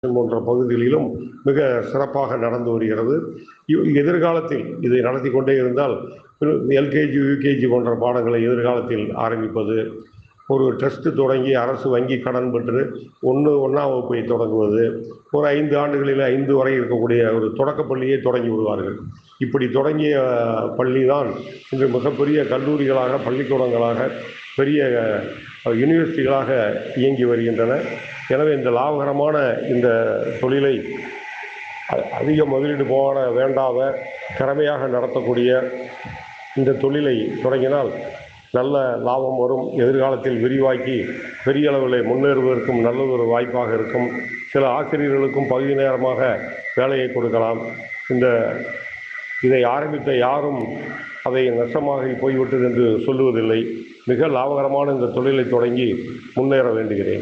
போன்ற பகுதிகளிலும் மிக சிறப்பாக நடந்து வருகிறது இ- எதிர்காலத்தில் இதை நடத்தி கொண்டே இருந்தால் எல்கேஜி யூகேஜி போன்ற பாடங்களை எதிர்காலத்தில் ஆரம்பிப்பது ஒரு ட்ரஸ்ட் தொடங்கி அரசு வங்கி கடன் பெற்று ஒன்று ஒன்றாம் வகுப்பை தொடங்குவது ஒரு ஐந்து ஆண்டுகளில் ஐந்து வரை இருக்கக்கூடிய ஒரு தொடக்கப் பள்ளியை தொடங்கி விடுவார்கள் இப்படி தொடங்கிய பள்ளி தான் இன்று மிகப்பெரிய கல்லூரிகளாக பள்ளிக்கூடங்களாக பெரிய அஹ், யூனிவர்சிட்டிகளாக இயங்கி வருகின்றன எனவே இந்த லாபகரமான இந்த தொழிலை அ- அதிக முதலீடு போட வேண்டாத திறமையாக நடத்தக்கூடிய இந்த தொழிலை தொடங்கினால் நல்ல லாபம் வரும் எதிர்காலத்தில் விரிவாக்கி பெரிய அளவில் முன்னேறுவதற்கும் நல்ல ஒரு வாய்ப்பாக இருக்கும் சில ஆசிரியர்களுக்கும் பகுதி நேரமாக வேலையை கொடுக்கலாம் இந்த இதை ஆரம்பித்த யாரும் அதை நஷ்டமாக போய்விட்டது என்று சொல்லுவதில்லை மிக லாபகரமான இந்த தொழிலை தொடங்கி முன்னேற வேண்டுகிறேன்